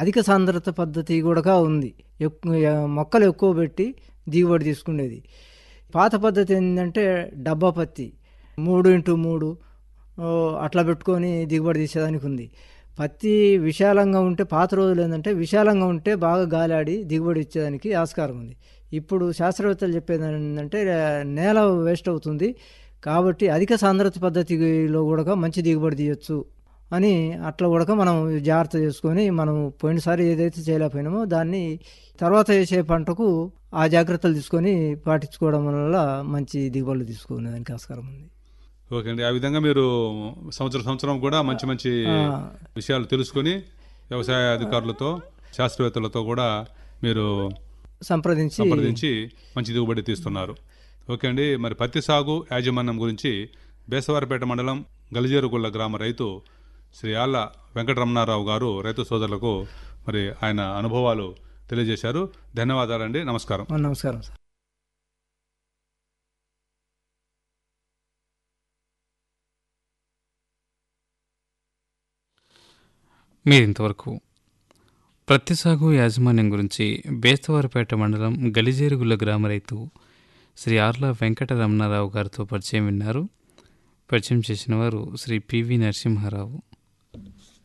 అధిక సాంద్రత పద్ధతి కూడా ఉంది ఎక్కువ మొక్కలు ఎక్కువ పెట్టి దిగుబడి తీసుకునేది పాత పద్ధతి ఏంటంటే డబ్బా పత్తి మూడు ఇంటూ మూడు ఓ, అట్లా పెట్టుకొని దిగుబడి తీసేదానికి ఉంది పత్తి విశాలంగా ఉంటే పాత రోజులు ఏంటంటే విశాలంగా ఉంటే బాగా గాలాడి దిగుబడి ఇచ్చేదానికి ఆస్కారం ఉంది ఇప్పుడు శాస్త్రవేత్తలు చెప్పేది ఏంటంటే నేల వేస్ట్ అవుతుంది కాబట్టి అధిక సాంద్రత పద్ధతిలో కూడా మంచి దిగుబడి తీయొచ్చు అని అట్లా కూడా మనం జాగ్రత్త చేసుకొని మనం పోయినసారి ఏదైతే చేయలేకపోయినామో దాన్ని తర్వాత వేసే పంటకు ఆ జాగ్రత్తలు తీసుకొని పాటించుకోవడం వల్ల మంచి దిగుబడులు తీసుకునేదానికి ఆస్కారం ఉంది ఓకే అండి ఆ విధంగా మీరు సంవత్సరం సంవత్సరం కూడా మంచి మంచి ఆ, విషయాలు తెలుసుకొని వ్యవసాయ అధికారులతో శాస్త్రవేత్తలతో కూడా మీరు సంప్రదించి సంప్రదించి మంచి దిగుబడి తీస్తున్నారు ఓకే అండి మరి పత్తి సాగు యాజమాన్యం గురించి బేసవారిపేట మండలం గలిజేరుగుళ్ళ గ్రామ రైతు శ్రీ ఆళ్ళ వెంకటరమణారావు గారు రైతు సోదరులకు మరి ఆయన అనుభవాలు తెలియజేశారు ధన్యవాదాలండి నమస్కారం నమస్కారం సార్ మీరు ఇంతవరకు ప్రత్తి సాగు యాజమాన్యం గురించి బేస్తవారిపేట మండలం గలిజేరుగుల గ్రామ రైతు శ్రీ ఆర్ల వెంకట రమణారావు గారితో పరిచయం విన్నారు పరిచయం చేసిన వారు శ్రీ పివి నరసింహారావు